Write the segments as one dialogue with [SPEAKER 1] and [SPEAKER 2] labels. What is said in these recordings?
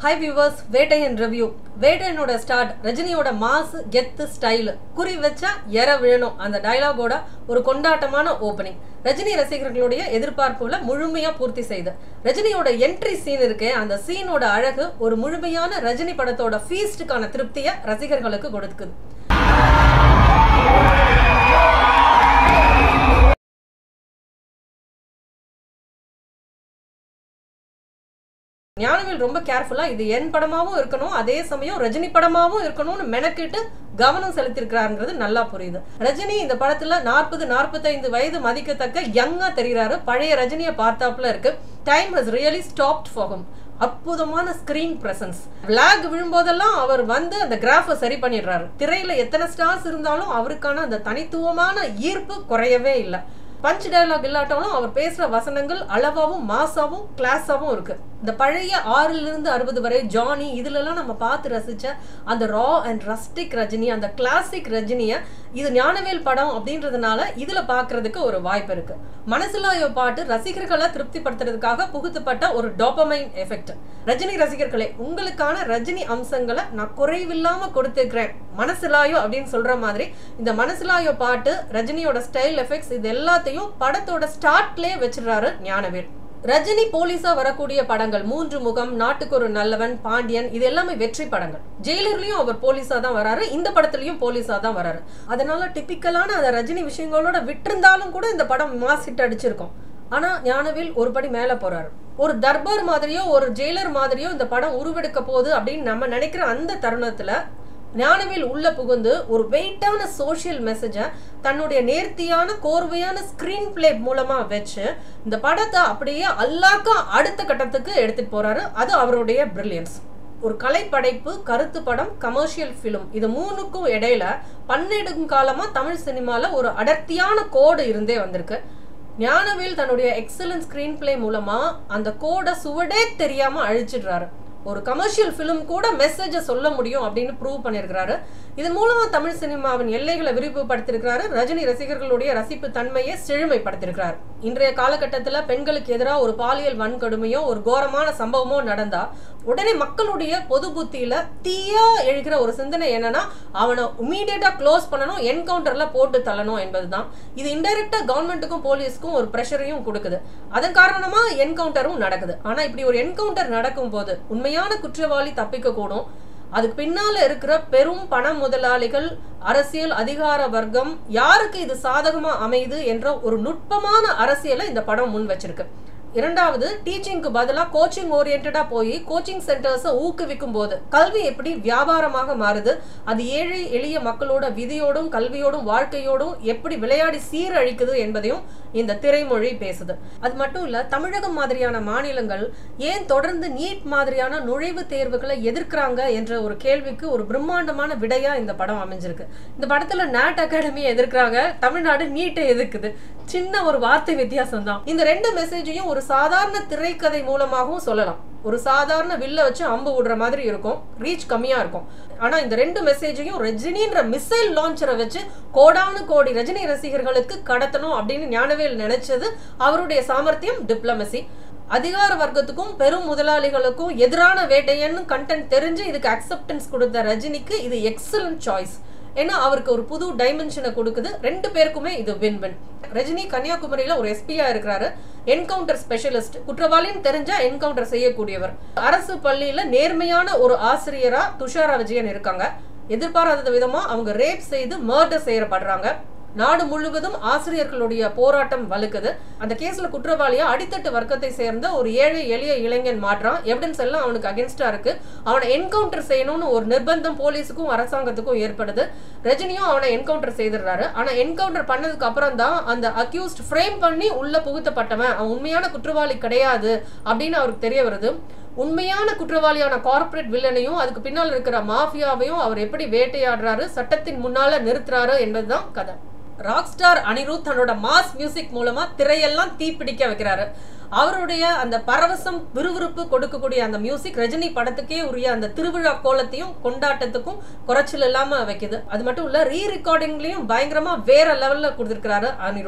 [SPEAKER 1] high viewers Vettaiyan review வேட்டையனோட start ரஜினியோட mass கெத்து ஸ்டைல் குறி வச்சா எற விழணும் அந்த டயலாகோட ஒரு கொண்டாட்டமான ஓப்பனிங் ரஜினி ரசிகர்களுடைய எதிர்பார்ப்புல முழுமையா பூர்த்தி செய்து ரஜினியோட என்ட்ரி சீன் இருக்கே அந்த சீனோட அழகு ஒரு முழுமையான ரஜினி படத்தோட ஃபீஸ்டுக்கான திருப்தியை ரசிகர்களுக்கு கொடுக்குது ஞானவேல் ரொம்ப கேர்ஃபுல்லா இது என் படமாவும் இருக்கணும் அதே சமயம் ரஜினி படமாவும் இருக்கணும்னு மெனக்கிட்டு கவனம் செலுத்திருக்கிறாருங்கிறது நல்லா புரியுது ரஜினி இந்த படத்துல நாற்பது நாற்பத்தைந்து வயது மதிக்கத்தக்க யங்கா தெரிகிறாரு பழைய ரஜினியை பார்த்தாப்புல இருக்கு time has really stopped for அற்புதமான ஸ்கிரீன் பிரசன்ஸ் விளாக் விழும்போதெல்லாம் அவர் வந்து அந்த கிராஃபை சரி பண்ணிடுறாரு திரையில எத்தனை ஸ்டார்ஸ் இருந்தாலும் அவருக்கான அந்த தனித்துவமான ஈர்ப்பு குறையவே இல்லை பஞ்ச் டயலாக் இல்லாட்டாலும் அவர் பேசுற வசனங்கள் அளவாவும் மாசாவும் கிளாஸாவும் இருக்கு இந்த பழைய ஆறுல இருந்து அறுபது வரை ஜானி இதுல எல்லாம் நம்ம பார்த்து ரசிச்ச அந்த ரா அண்ட் ரஸ்டிக் ரஜினி அந்த கிளாசிக் ரஜினிய இது ஞானவேல் படம் அப்படின்றதுனால இதுல பாக்குறதுக்கு ஒரு வாய்ப்பு இருக்கு மனசுலாயோ பாட்டு ரசிகர்களை திருப்திப்படுத்துறதுக்காக புகுத்தப்பட்ட ஒரு டோபமைன் எஃபெக்ட் ரஜினி ரசிகர்களே உங்களுக்கான ரஜினி அம்சங்களை நான் குறைவில்லாம கொடுத்துக்கிறேன் மனசுலாயோ அப்படின்னு சொல்ற மாதிரி இந்த மனசுலாயோ பாட்டு ரஜினியோட ஸ்டைல் எஃபெக்ட்ஸ் இது எல்லாத்தையும் படத்தோட ஸ்டார்ட்லயே வச்சிடுறாரு ஞானவேல் ரஜினி போலீஸா வரக்கூடிய படங்கள் மூன்று முகம் நாட்டுக்கு ஒரு நல்லவன் பாண்டியன் இது எல்லாமே வெற்றி படங்கள் ஜெயிலர்லயும் அவர் போலீஸா தான் வராரு இந்த படத்துலயும் போலீஸா தான் வராரு அதனால டிபிக்கலான அந்த ரஜினி விஷயங்களோட விட்டிருந்தாலும் கூட இந்த படம் மாஸ் ஹிட் அடிச்சிருக்கும் ஆனா ஞானவேல் ஒரு படி மேல போறாரு ஒரு தர்பார் மாதிரியோ ஒரு ஜெயிலர் மாதிரியோ இந்த படம் உருவெடுக்க போகுது அப்படின்னு நம்ம நினைக்கிற அந்த தருணத்துல ஞானவேல் உள்ள புகுந்து ஒரு வெயிட்டான சோஷியல் மெசேஜை தன்னுடைய நேர்த்தியான கோர்வையான ஸ்கிரீன் பிளே மூலமா வச்சு இந்த படத்தை அப்படியே அல்லாக்கா அடுத்த கட்டத்துக்கு எடுத்துட்டு போறாரு அது அவருடைய பிரில்லியன்ஸ் ஒரு கலைப்படைப்பு கருத்து படம் கமர்ஷியல் ஃபிலிம் இது மூணுக்கும் இடையில பன்னெடுங்கும் காலமா தமிழ் சினிமால ஒரு அடர்த்தியான கோடு இருந்தே வந்திருக்கு ஞானவேல் தன்னுடைய எக்ஸலன்ட் ஸ்கிரீன் பிளே மூலமா அந்த கோடை சுவடே தெரியாம அழிச்சிடுறாரு ஒரு கமர்ஷியல் ஃபிலிம் கூட மெசேஜை சொல்ல முடியும் அப்படின்னு ப்ரூவ் பண்ணியிருக்கிறாரு இதன் மூலமா தமிழ் சினிமாவின் எல்லைகளை விரிவுபடுத்திருக்கிறாரு ரஜினி ரசிகர்களுடைய ரசிப்பு தன்மையை செழுமைப்படுத்திருக்கிறார் இன்றைய காலகட்டத்துல பெண்களுக்கு எதிராக ஒரு பாலியல் வன்கொடுமையோ ஒரு கோரமான சம்பவமோ நடந்தா உடனே மக்களுடைய பொது புத்தியில தீயா எழுகிற ஒரு சிந்தனை என்னன்னா அவனை இமீடியட்டா க்ளோஸ் பண்ணணும் என்கவுண்டர்ல போட்டு தள்ளணும் என்பதுதான் இது இன்டைரக்டா கவர்மெண்ட்டுக்கும் போலீஸ்க்கும் ஒரு ப்ரெஷரையும் கொடுக்குது அதன் காரணமா என்கவுண்டரும் நடக்குது ஆனா இப்படி ஒரு என்கவுண்டர் நடக்கும் போது உண்மையான குற்றவாளி தப்பிக்க கூடும் அதுக்கு பின்னால இருக்கிற பெரும் பண முதலாளிகள் அரசியல் அதிகார வர்க்கம் யாருக்கு இது சாதகமா அமையுது என்ற ஒரு நுட்பமான அரசியலை இந்த படம் முன் வச்சிருக்கு இரண்டாவது டீச்சிங்க்கு பதிலாக கோச்சிங் ஓரியன்டா போய் கோச்சிங் சென்டர்ஸை ஊக்குவிக்கும் போது கல்வி எப்படி வியாபாரமாக மாறுது அது ஏழை எளிய மக்களோட விதியோடும் கல்வியோடும் வாழ்க்கையோடும் எப்படி விளையாடி சீரழிக்குது என்பதையும் இந்த திரைமொழி பேசுது அது மட்டும் இல்ல தமிழகம் மாதிரியான மாநிலங்கள் ஏன் தொடர்ந்து நீட் மாதிரியான நுழைவுத் தேர்வுகளை எதிர்க்கிறாங்க என்ற ஒரு கேள்விக்கு ஒரு பிரம்மாண்டமான விடையா இந்த படம் அமைஞ்சிருக்கு இந்த படத்துல நாட் அகாடமியை எதிர்க்கிறாங்க தமிழ்நாடு நீட்டை எதிர்க்குது சின்ன ஒரு வார்த்தை வித்தியாசம் தான் இந்த ரெண்டு மெசேஜையும் ஒரு சாதாரண திரைக்கதை மூலமாகவும் சொல்லலாம் ஒரு சாதாரண வில்ல வச்சு அம்பு விடுற மாதிரி இருக்கும் ரீச் கம்மியா இருக்கும் ஆனா இந்த ரெண்டு மெசேஜையும் ரஜினின்ற மிசைல் லான்ச்சரை வச்சு கோடானு கோடி ரஜினி ரசிகர்களுக்கு கடத்தணும் அப்படின்னு ஞானவேல் நினைச்சது அவருடைய சாமர்த்தியம் டிப்ளமசி அதிகார வர்க்கத்துக்கும் பெரும் முதலாளிகளுக்கும் எதிரான வேட்டையன்னு கண்டென்ட் தெரிஞ்சு இதுக்கு அக்செப்டன்ஸ் கொடுத்த ரஜினிக்கு இது எக்ஸலன்ட் சாய்ஸ் ஏன்னா அவருக்கு ஒரு புது டைமென்ஷனை கொடுக்குது ரெண்டு பேருக்குமே இது வின் வின் ரஜினி கன்னியாகுமரியில ஒரு எஸ்பியா இருக்கிறாரு என்கவுண்டர் ஸ்பெஷலிஸ்ட் குற்றவாளின்னு தெரிஞ்சா என்கவுண்டர் செய்யக்கூடியவர் அரசு பள்ளியில நேர்மையான ஒரு ஆசிரியரா துஷாரா விஜயன் இருக்காங்க எதிர்பாராத விதமா அவங்க ரேப் செய்து மர்டர் செய்யப்படுறாங்க நாடு முழுவதும் ஆசிரியர்களுடைய போராட்டம் வலுக்குது அந்த கேஸ்ல குற்றவாளியா அடித்தட்டு வர்க்கத்தை சேர்ந்த ஒரு ஏழை எளிய இளைஞன் மாற்றான் எவிடன்ஸ் எல்லாம் அவனுக்கு அகேன்ஸ்டா இருக்கு அவனை என்கவுண்டர் செய்யணும்னு ஒரு நிர்பந்தம் போலீஸுக்கும் அரசாங்கத்துக்கும் ஏற்படுது ரஜினியும் அவனை என்கவுண்டர் செய்திடுறாரு ஆனா என்கவுண்டர் பண்ணதுக்கு அப்புறம் தான் அந்த அக்யூஸ்ட் ஃப்ரேம் பண்ணி உள்ள புகுத்தப்பட்டவன் அவன் உண்மையான குற்றவாளி கிடையாது அப்படின்னு அவருக்கு தெரிய வருது உண்மையான குற்றவாளியான கார்ப்பரேட் வில்லனையும் அதுக்கு பின்னால் இருக்கிற மாஃபியாவையும் அவர் எப்படி வேட்டையாடுறாரு சட்டத்தின் முன்னால நிறுத்துறாரு என்பதுதான் கதை ராக் ஸ்டார் அனிருத் தன்னோட மாஸ் மியூசிக் மூலமா திரையெல்லாம் தீப்பிடிக்க வைக்கிறாரு அவருடைய அந்த பரவசம் விறுவிறுப்பு கொடுக்கக்கூடிய அந்த மியூசிக் ரஜினி படத்துக்கே உரிய அந்த திருவிழா கோலத்தையும் கொண்டாட்டத்துக்கும் குறைச்சல் இல்லாம வைக்குது அது மட்டும் இல்ல ரீ ரெக்கார்டிங்லயும் பயங்கரமா வேற லெவல்ல கொடுத்திருக்கிறாரு அனிருத்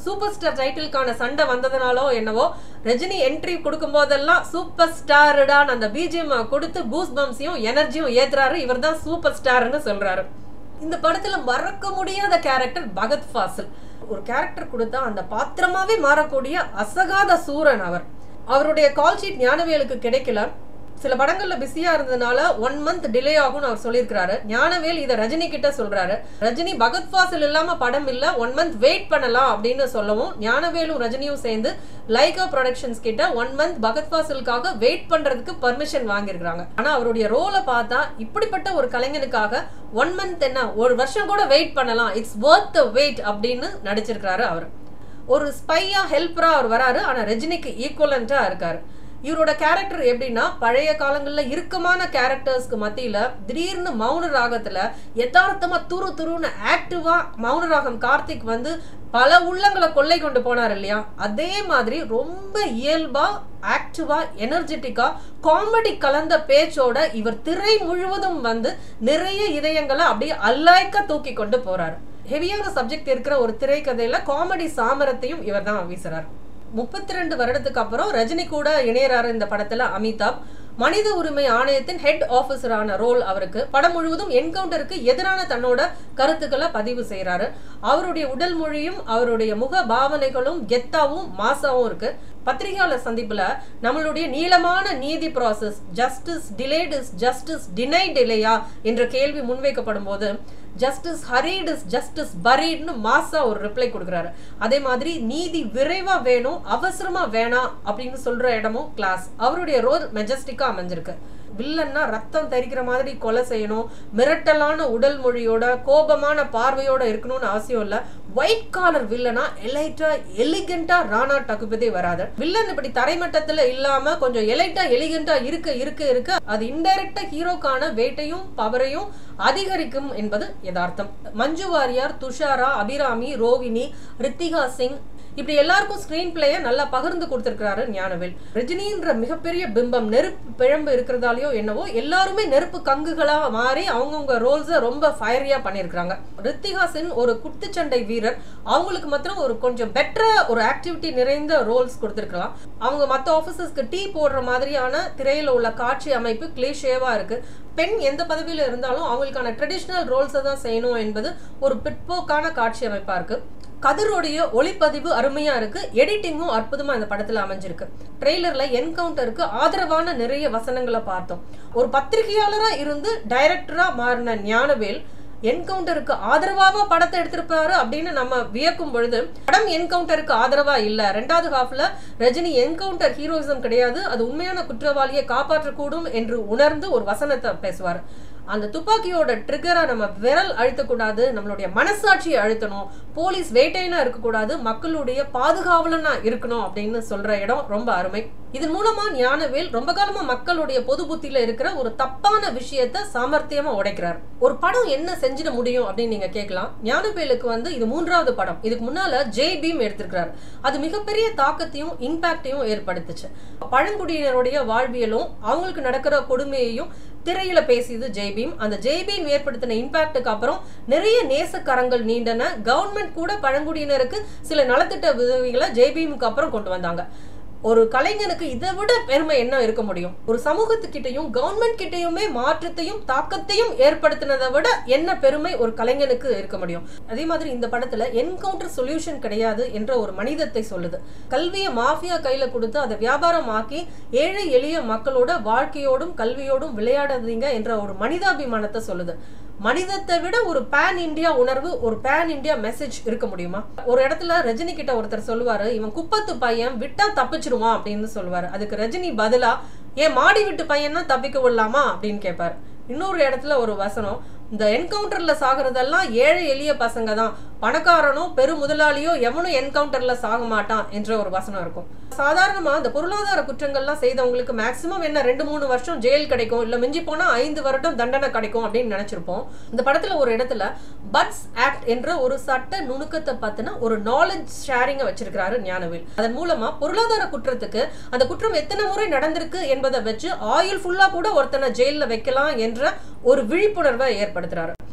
[SPEAKER 1] சூப்பர் ஸ்டார் டைட்டிலுக்கான சண்டை வந்ததுனாலோ என்னவோ ரஜினி என்ட்ரி கொடுக்கும் போதெல்லாம் சூப்பர் ஸ்டாருடான் அந்த பிஜிஎம் கொடுத்து பூஸ் பம்ஸையும் எனர்ஜியும் ஏத்துறாரு இவர் தான் சூப்பர் ஸ்டார்னு சொல்றாரு இந்த படத்துல மறக்க முடியாத கேரக்டர் பகத் ஃபாசில் ஒரு கேரக்டர் கொடுத்தா அந்த பாத்திரமாவே மாறக்கூடிய அசகாத சூரன் அவர் அவருடைய கால் ஷீட் ஞானவேலுக்கு கிடைக்கல சில படங்கள்ல பிஸியா இருந்ததுனால ஒன் மந்த் டிலே ஆகும்னு அவர் சொல்லியிருக்காரு ஞானவேல் இதை ரஜினி கிட்ட சொல்றாரு ரஜினி பகத் ஃபாசில் இல்லாம படம் இல்ல ஒன் மந்த் வெயிட் பண்ணலாம் அப்படின்னு சொல்லவும் ஞானவேலும் ரஜினியும் சேர்ந்து லைகா ப்ரொடக்ஷன்ஸ் கிட்ட ஒன் மந்த் பகத் ஃபாசிலுக்காக வெயிட் பண்றதுக்கு பர்மிஷன் வாங்கியிருக்காங்க ஆனா அவருடைய ரோலை பார்த்தா இப்படிப்பட்ட ஒரு கலைஞனுக்காக ஒன் மந்த் என்ன ஒரு வருஷம் கூட வெயிட் பண்ணலாம் இட்ஸ் ஒர்த் த வெயிட் அப்படின்னு நடிச்சிருக்காரு அவர் ஒரு ஸ்பையா ஹெல்ப்பரா அவர் வராரு ஆனா ரஜினிக்கு ஈக்குவலண்டா இருக்காரு இவரோட கேரக்டர் எப்படின்னா பழைய காலங்களில் இறுக்கமான கேரக்டர்ஸ்க்கு மத்தியில திடீர்னு மௌன ராகத்துல யதார்த்தமா துரு துருன்னு ஆக்டிவா மௌன ராகம் கார்த்திக் வந்து பல உள்ளங்களை கொள்ளை கொண்டு போனார் இல்லையா அதே மாதிரி ரொம்ப இயல்பா ஆக்டிவா எனர்ஜெட்டிக்கா காமெடி கலந்த பேச்சோட இவர் திரை முழுவதும் வந்து நிறைய இதயங்களை அப்படியே அல்லாய்க்க தூக்கி கொண்டு போறாரு ஹெவியான சப்ஜெக்ட் இருக்கிற ஒரு திரைக்கதையில காமெடி சாமரத்தையும் இவர் தான் வீசுறாரு முப்பத்தி ரெண்டு வருடத்துக்கு அப்புறம் ரஜினி கூட இணையறாரு இந்த படத்துல அமிதாப் மனித உரிமை ஆணையத்தின் ஹெட் ஆபீசரான ரோல் அவருக்கு படம் முழுவதும் என்கவுண்டருக்கு எதிரான தன்னோட கருத்துக்களை பதிவு செய்யறாரு அவருடைய உடல் மொழியும் அவருடைய முக பாவனைகளும் கெத்தாவும் மாசாவும் இருக்கு பத்திரிகையாளர் சந்திப்புல நம்மளுடைய நீளமான நீதி process justice delayed is justice denied இல்லையா என்ற கேள்வி முன்வைக்கப்படும் போது ஜஸ்டிஸ் ஹரீட் இஸ் ஜஸ்டிஸ் பரீட்னு மாசா ஒரு ரிப்ளை கொடுக்குறாரு அதே மாதிரி நீதி விரைவா வேணும் அவசரமா வேணாம் அப்படின்னு சொல்ற இடமும் கிளாஸ் அவருடைய ரோல் மெஜஸ்டிக்கா அமைஞ்சிருக்கு வில்லன்னா ரத்தம் தரிக்கிற மாதிரி கொலை செய்யணும் மிரட்டலான உடல் மொழியோட கோபமான பார்வையோட இருக்கணும்னு அவசியம் இல்ல ஒயிட் காலர் வில்லனா எலைட்டா எலிகண்டா ராணா டகுபதே வராது வில்லன் இப்படி தரைமட்டத்துல இல்லாம கொஞ்சம் எலைட்டா எலிகண்டா இருக்க இருக்க இருக்க அது இன்டைரக்டா ஹீரோக்கான வெயிட்டையும் பவரையும் அதிகரிக்கும் என்பது யதார்த்தம் மஞ்சு வாரியார் துஷாரா அபிராமி ரோவினி ரித்திகா சிங் இப்படி எல்லாருக்கும் ஸ்கிரீன் பிளேய நல்லா பகிர்ந்து கொடுத்திருக்கிறாரு ஞானவேல் ரஜினின்ற மிகப்பெரிய பிம்பம் நெருப்பு பிழம்பு இருக்கிறதாலயோ என்னவோ எல்லாருமே நெருப்பு கங்குகளா மாறி அவங்கவுங்க ரோல்ஸை ரொம்ப ஃபயரியா பண்ணியிருக்கிறாங்க ரித்திகா சிங் ஒரு குத்துச்சண்டை வீரர் அவங்களுக்கு மாத்திரம் ஒரு கொஞ்சம் பெட்டரா ஒரு ஆக்டிவிட்டி நிறைந்த ரோல்ஸ் கொடுத்திருக்கலாம் அவங்க மற்ற ஆஃபீஸர்ஸ்க்கு டீ போடுற மாதிரியான திரையில உள்ள காட்சி அமைப்பு கிளீஷேவா இருக்கு பெண் எந்த பதவியில இருந்தாலும் அவங்களுக்கான ட்ரெடிஷ்னல் ரோல்ஸை தான் செய்யணும் என்பது ஒரு பிற்போக்கான காட்சி அமைப்பா இருக்கு கதிரோடைய ஒளிப்பதிவு அருமையா இருக்கு எடிட்டிங்கும் அற்புதமா இந்த படத்துல அமைஞ்சிருக்கு ட்ரெய்லர்ல என்கவுண்டருக்கு ஆதரவான நிறைய வசனங்களை பார்த்தோம் ஒரு பத்திரிகையாளரா இருந்து டைரக்டரா மாறின ஞானவேல் என்கவுண்டருக்கு ஆதரவாக படத்தை எடுத்திருப்பாரு அப்படின்னு நம்ம வியக்கும் பொழுது படம் என்கவுண்டருக்கு ஆதரவா இல்ல ரெண்டாவது ஹாஃப்ல ரஜினி என்கவுண்டர் ஹீரோயிசம் கிடையாது அது உண்மையான குற்றவாளியை காப்பாற்றக்கூடும் என்று உணர்ந்து ஒரு வசனத்தை பேசுவார் அந்த துப்பாக்கியோட ட்ரிகரை நம்ம விரல் அழுத்தக்கூடாது நம்மளுடைய மனசாட்சியை அழுத்தணும் போலீஸ் வேட்டைனா இருக்கக்கூடாது மக்களுடைய பாதுகாவலனா இருக்கணும் அப்படின்னு சொல்ற இடம் ரொம்ப அருமை இதன் மூலமா ஞானவேல் ரொம்ப காலமா மக்களுடைய பொது புத்தியில இருக்கிற ஒரு தப்பான விஷயத்த சாமர்த்தியமா உடைக்கிறார் ஒரு படம் என்ன செஞ்சிட முடியும் அப்படின்னு நீங்க கேட்கலாம் ஞானவேலுக்கு வந்து இது மூன்றாவது படம் இதுக்கு முன்னால ஜெய் பீம் எடுத்திருக்கிறாரு அது மிகப்பெரிய தாக்கத்தையும் இம்பாக்டையும் ஏற்படுத்துச்சு பழங்குடியினருடைய வாழ்வியலும் அவங்களுக்கு நடக்கிற கொடுமையையும் திரையில பேசியது ஜெய்பீம் அந்த ஜெய்பீம் ஏற்படுத்தின இம்பாக்டுக்கு அப்புறம் நிறைய நேசக்கரங்கள் நீண்டன கவர்மெண்ட் கூட பழங்குடியினருக்கு சில நலத்திட்ட உதவிகளை ஜெய்பீமுக்கு அப்புறம் கொண்டு வந்தாங்க ஒரு கலைஞனுக்கு இதை விட பெருமை என்ன இருக்க முடியும் ஒரு சமூகத்துக்கிட்டையும் கவர்மெண்ட் கிட்டையுமே மாற்றத்தையும் தாக்கத்தையும் ஏற்படுத்தினதை விட என்ன பெருமை ஒரு கலைஞனுக்கு இருக்க முடியும் அதே மாதிரி இந்த படத்துல என்கவுண்டர் சொல்யூஷன் கிடையாது என்ற ஒரு மனிதத்தை சொல்லுது கல்வியை மாஃபியா கையில கொடுத்து அதை வியாபாரம் ஆக்கி ஏழை எளிய மக்களோட வாழ்க்கையோடும் கல்வியோடும் விளையாடாதீங்க என்ற ஒரு மனிதாபிமானத்தை சொல்லுது மனிதத்தை விட ஒரு பேன் இந்தியா உணர்வு ஒரு பேன் இந்தியா மெசேஜ் இருக்க முடியுமா ஒரு இடத்துல ரஜினி கிட்ட ஒருத்தர் சொல்லுவாரு இவன் குப்பத்து பையன் விட்டா தப்பிச்சிருவான் அப்படின்னு சொல்லுவாரு அதுக்கு ரஜினி பதிலா ஏன் மாடி விட்டு பையன்னா தப்பிக்க விடலாமா அப்படின்னு கேட்பாரு இன்னொரு இடத்துல ஒரு வசனம் இந்த என்கவுண்டர்ல சாகுறதெல்லாம் ஏழை எளிய பசங்க தான் பணக்காரனோ பெரு முதலாளியோ எவனும் என்கவுண்டர்ல சாக மாட்டான் என்ற ஒரு வசனம் இருக்கும் சாதாரணமா இந்த பொருளாதார குற்றங்கள்லாம் செய்தவங்களுக்கு மேக்சிமம் என்ன ரெண்டு மூணு வருஷம் ஜெயில் கிடைக்கும் இல்ல மிஞ்சி போனா ஐந்து வருடம் தண்டனை கிடைக்கும் அப்படின்னு நினைச்சிருப்போம் இந்த படத்துல ஒரு இடத்துல பட்ஸ் ஆக்ட் என்ற ஒரு சட்ட நுணுக்கத்தை பத்தின ஒரு நாலேஜ் ஷேரிங்க வச்சிருக்கிறாரு ஞானவேல் அதன் மூலமா பொருளாதார குற்றத்துக்கு அந்த குற்றம் எத்தனை முறை நடந்திருக்கு என்பதை வச்சு ஆயுள் ஃபுல்லா கூட ஒருத்தனை ஜெயில வைக்கலாம் என்ற ஒரு விழிப்புணர்வை ஏற்படுத்துறாரு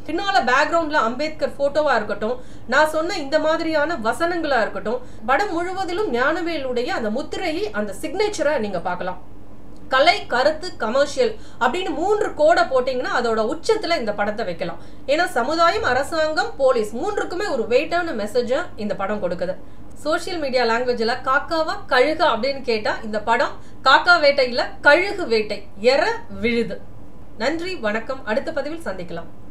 [SPEAKER 1] பின்னால பேக்ரவுண்ட்ல அம்பேத்கர் போட்டோவா இருக்கட்டும் நான் சொன்ன இந்த மாதிரியான வசனங்களா இருக்கட்டும் படம் முழுவதிலும் ஞானவேலுடைய அந்த முத்திரையை அந்த சிக்னேச்சரை நீங்க பார்க்கலாம் கலை கருத்து கமர்ஷியல் அப்படின்னு மூன்று கோடை போட்டிங்கன்னா அதோட உச்சத்துல இந்த படத்தை வைக்கலாம் ஏன்னா சமுதாயம் அரசாங்கம் போலீஸ் மூன்றுக்குமே ஒரு வெயிட்டான மெசேஜை இந்த படம் கொடுக்குது சோஷியல் மீடியா லாங்குவேஜ்ல காக்காவா கழுகா அப்படின்னு கேட்டா இந்த படம் காக்கா வேட்டை இல்ல கழுகு வேட்டை எற விழுது நன்றி வணக்கம் அடுத்த பதிவில் சந்திக்கலாம்